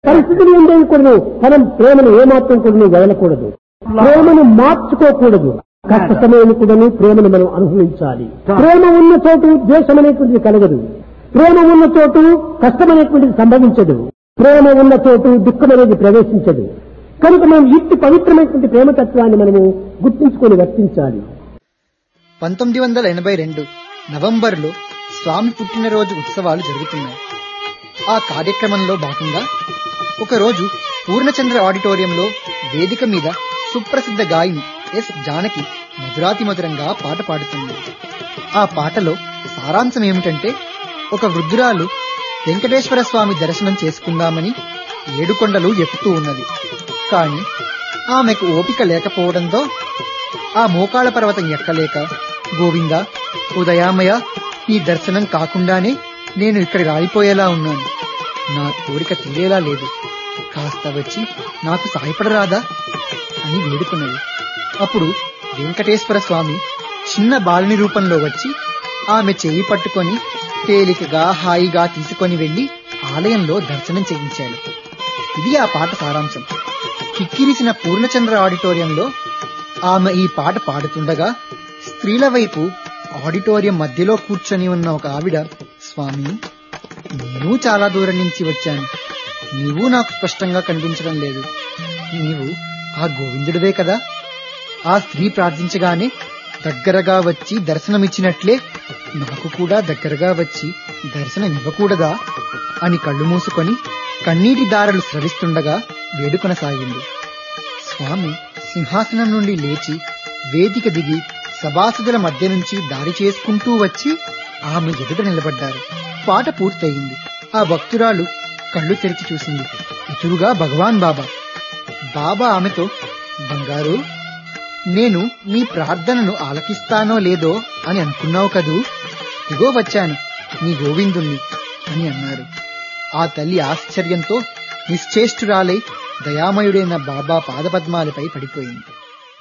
పరిస్థితులు ఉండకూడదు మనం ప్రేమను ఏమాత్రం కూడా వదలకూడదు ప్రేమను మార్చుకోకూడదు కష్ట సమయం కూడాను ప్రేమను మనం అనుభవించాలి ప్రేమ ఉన్న చోటు ద్వేషం అనేటువంటిది కలగదు ప్రేమ ఉన్న చోటు కష్టం అనేటువంటిది సంభవించదు ప్రేమ ఉన్న చోటు దుఃఖం అనేది ప్రవేశించదు కనుక మనం ఇట్టి పవిత్రమైనటువంటి ప్రేమతత్వాన్ని మనము గుర్తించుకొని వర్తించాలి పంతొమ్మిది వందల ఎనభై రెండు నవంబర్లో స్వామి పుట్టినరోజు ఉత్సవాలు జరుగుతున్నాయి ఆ కార్యక్రమంలో భాగంగా ఒకరోజు పూర్ణచంద్ర ఆడిటోరియంలో వేదిక మీద సుప్రసిద్ధ గాయని ఎస్ జానకి మధురాతి మధురంగా పాట పాడుతుంది ఆ పాటలో సారాంశం ఏమిటంటే ఒక వృద్ధురాలు వెంకటేశ్వర స్వామి దర్శనం చేసుకుందామని ఏడుకొండలు ఎక్కుతూ ఉన్నది కాని ఆమెకు ఓపిక లేకపోవడంతో ఆ మోకాళ్ళ పర్వతం ఎక్కలేక గోవింద ఉదయామయ నీ దర్శనం కాకుండానే నేను ఇక్కడ రాలిపోయేలా ఉన్నాను నా కోరిక తీరేలా లేదు కాస్త వచ్చి నాకు సాయపడరాదా అని వేడుకున్నది అప్పుడు వెంకటేశ్వర స్వామి చిన్న బాలుని రూపంలో వచ్చి ఆమె చేయి పట్టుకొని తేలికగా హాయిగా తీసుకొని వెళ్లి ఆలయంలో దర్శనం చేయించాడు ఇది ఆ పాట సారాంశం కిక్కిరిసిన పూర్ణచంద్ర ఆడిటోరియంలో ఆమె ఈ పాట పాడుతుండగా స్త్రీల వైపు ఆడిటోరియం మధ్యలో కూర్చొని ఉన్న ఒక ఆవిడ స్వామి నేను చాలా దూరం నుంచి వచ్చాను నీవు నాకు స్పష్టంగా కనిపించడం లేదు నీవు ఆ గోవిందుడివే కదా ఆ స్త్రీ ప్రార్థించగానే దగ్గరగా వచ్చి దర్శనమిచ్చినట్లే నాకు కూడా దగ్గరగా వచ్చి దర్శనమివ్వకూడదా అని కళ్ళు మూసుకొని కన్నీటి దారలు స్రవిస్తుండగా వేడుకొనసాగింది స్వామి సింహాసనం నుండి లేచి వేదిక దిగి సభాసదుల మధ్య నుంచి దారి చేసుకుంటూ వచ్చి ఆమె ఎదుట నిలబడ్డారు పాట పూర్తయింది ఆ భక్తురాలు కళ్ళు తెరిచి చూసింది ఎదురుగా భగవాన్ బాబా బాబా ఆమెతో బంగారు నేను నీ ప్రార్థనను ఆలకిస్తానో లేదో అని అనుకున్నావు కదూ ఇగో వచ్చాను నీ గోవిందుణ్ణి అని అన్నారు ఆ తల్లి ఆశ్చర్యంతో నిశ్చేష్టురాలై దయామయుడైన బాబా పాదపద్మాలపై పడిపోయింది